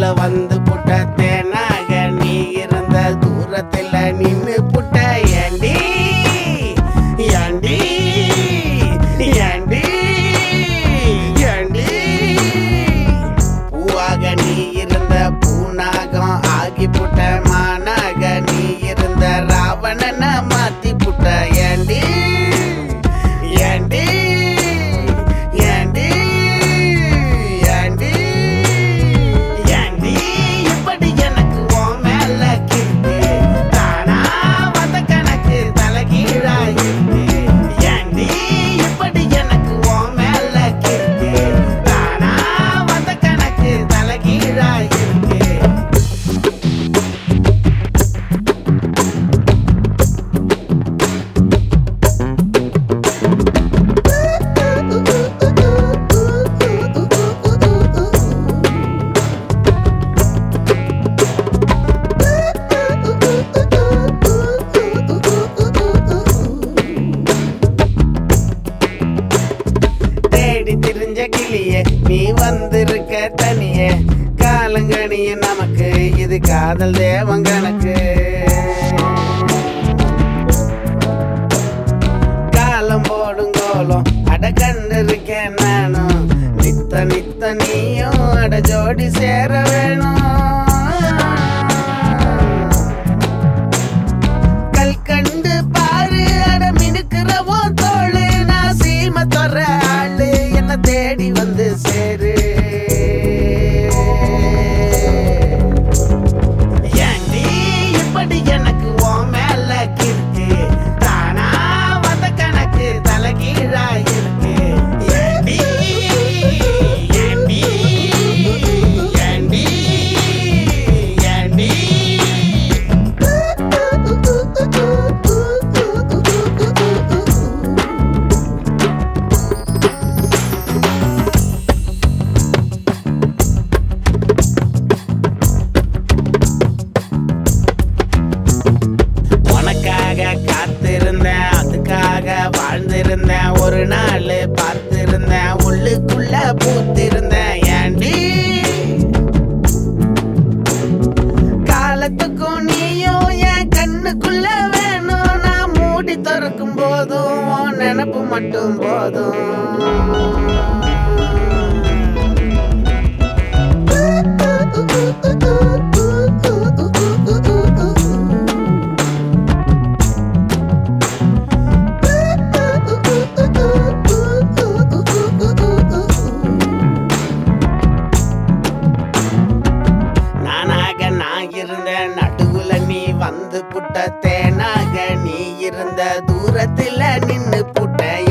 நடுவுல வந்து புட்ட தேனாக நீ இருந்த தூரத்துல நின்னு புட்ட ஏண்டி ஏண்டி ஏண்டி ஏண்டி பூவாக நீ இருந்த பூனாகம் ஆகி புட்ட மானாக நீ இருந்த ராவணனை மாத்தி புட்ட ஏண்டி ஏண்டி ஏண்டி ஏண்டி ஏண்டி இப்படி எனக்கு உன் மேல கிறுக்கு தானா வந்த கணக்கு தலைகீழா இருக்கு ஏண்டி இப்படி எனக்கு உன் மேல கிறுக்கு தானா வந்த கணக்கு தலைகீழா இருக்கு தேடி திரிஞ்ச கிளியே நீ வந்திருக்க தனியே காலங்கணிய நமக்கு இது காதல் தேவன் கணக்கு காலம் போடும் கோலம் அட கண்டு இருக்கேன் நானும் நித்த நித்த நீயும் அட ஜோடி சேர வேணும் கல் கண்டு பாரு அட மினுக்கிறவோ தோளு நான் சீம தொற ஆளு என்ன தேடி வந்து சேரு ஏண்டி இப்படி எனக்கு உன் மேல கிறுக்கு தானா வந்த கணக்கு தலைகீழா இருக்கு ஏண்டி ஏண்டி ஏண்டி ஏண்டி உனக்காக காத்திருந்தேன் அதுக்காக வாழ்ந்திருந்தேன் ஒரு நாள் பார்த்திருந்தேன் உள்ளுக்குள்ள பூத்திருந்தேன் ஏண்டி காலத்துக்கும் நீயும் என் கண்ணுக்குள்ள வேணும் நான் மூடி திறக்கும் போதும் உன் நினப்பு மட்டும் போதும் நானாக நான் இருந்தேன் நடுவுல நீ வந்து புட்ட தேனாக நீ இருந்த தூரத்துல நின்னு புட்ட